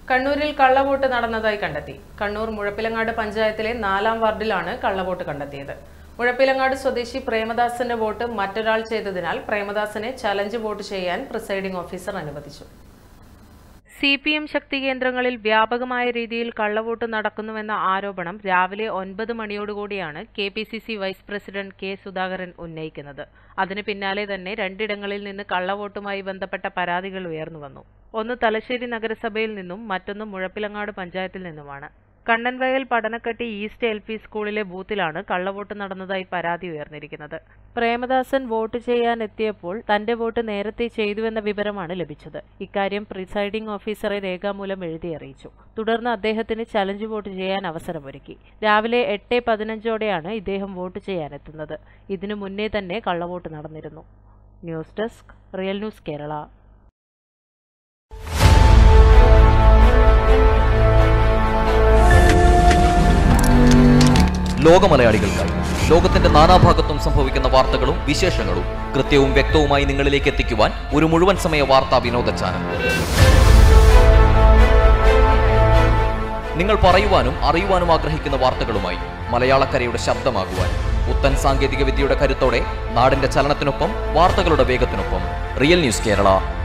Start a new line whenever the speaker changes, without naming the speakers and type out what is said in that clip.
കണ്ണൂരിൽ കള്ളവോട്ട് നടന്നതായി കണ്ടെത്തി കണ്ണൂർ മുഴപ്പിലങ്ങാട് പഞ്ചായത്തിലെ നാലാം വാർഡിലാണ് കള്ളവോട്ട് കണ്ടെത്തിയത് മുഴപ്പിലങ്ങാട് സ്വദേശി പ്രേമദാസന്റെ വോട്ട് മറ്റൊരാൾ ചെയ്തതിനാൽ പ്രേമദാസനെ ചലഞ്ച് വോട്ട് ചെയ്യാൻ പ്രിസൈഡിംഗ് ഓഫീസർ അനുവദിച്ചു സി പി എം ശക്തി കേന്ദ്രങ്ങളിൽ വ്യാപകമായ രീതിയിൽ കള്ളവോട്ട് നടക്കുന്നുവെന്ന ആരോപണം രാവിലെ ഒൻപത് മണിയോടുകൂടിയാണ് K P C C vice president K Sudhakaran ഉന്നയിക്കുന്നത് അതിന് പിന്നാലെ തന്നെ രണ്ടിടങ്ങളിൽ നിന്ന് കള്ളവോട്ടുമായി ബന്ധപ്പെട്ട പരാതികൾ ഉയർന്നുവന്നു ഒന്ന് തലശ്ശേരി നഗരസഭയിൽ നിന്നും മറ്റൊന്ന് മുഴപ്പിലങ്ങാട് പഞ്ചായത്തിൽ നിന്നുമാണ് കണ്ണൻവയൽ പഠനക്കട്ടി ഈസ്റ്റ് എൽ പി സ്കൂളിലെ ബൂത്തിലാണ് കള്ളവോട്ട് നടന്നതായി പരാതി ഉയർന്നിരിക്കുന്നത് പ്രേമദാസൻ വോട്ട് ചെയ്യാൻ എത്തിയപ്പോൾ തന്റെ വോട്ട് നേരത്തെ ചെയ്തുവെന്ന വിവരമാണ് ലഭിച്ചത് ഇക്കാര്യം പ്രിസൈഡിംഗ് ഓഫീസറെ രേഖാമൂലം എഴുതി അറിയിച്ചു തുടർന്ന് അദ്ദേഹത്തിന് ചലഞ്ച് വോട്ട് ചെയ്യാൻ അവസരമൊരുക്കി രാവിലെ എട്ട് പതിനഞ്ചോടെയാണ് ഇദ്ദേഹം വോട്ട് ചെയ്യാനെത്തുന്നത് ഇതിനു മുന്നേ തന്നെ കള്ളവോട്ട് നടന്നിരുന്നു news desk real news Kerala
ലോകമലയാളികൾക്കായി ലോകത്തിന്റെ നാനാഭാഗത്തും സംഭവിക്കുന്ന വാർത്തകളും വിശേഷങ്ങളും കൃത്യവും വ്യക്തവുമായി നിങ്ങളിലേക്ക് എത്തിക്കുവാൻ ഒരു മുഴുവൻ സമയ വാർത്താ വിനോദ ചാനൽ നിങ്ങൾ പറയുവാനും അറിയുവാനും ആഗ്രഹിക്കുന്ന വാർത്തകളുമായി മലയാളക്കരയുടെ ശബ്ദമാകുവാൻ പുത്തൻ സാങ്കേതിക വിദ്യയുടെ കരുത്തോടെ നാടിന്റെ ചലനത്തിനൊപ്പം വാർത്തകളുടെ വേഗത്തിനൊപ്പം റിയൽ ന്യൂസ് കേരള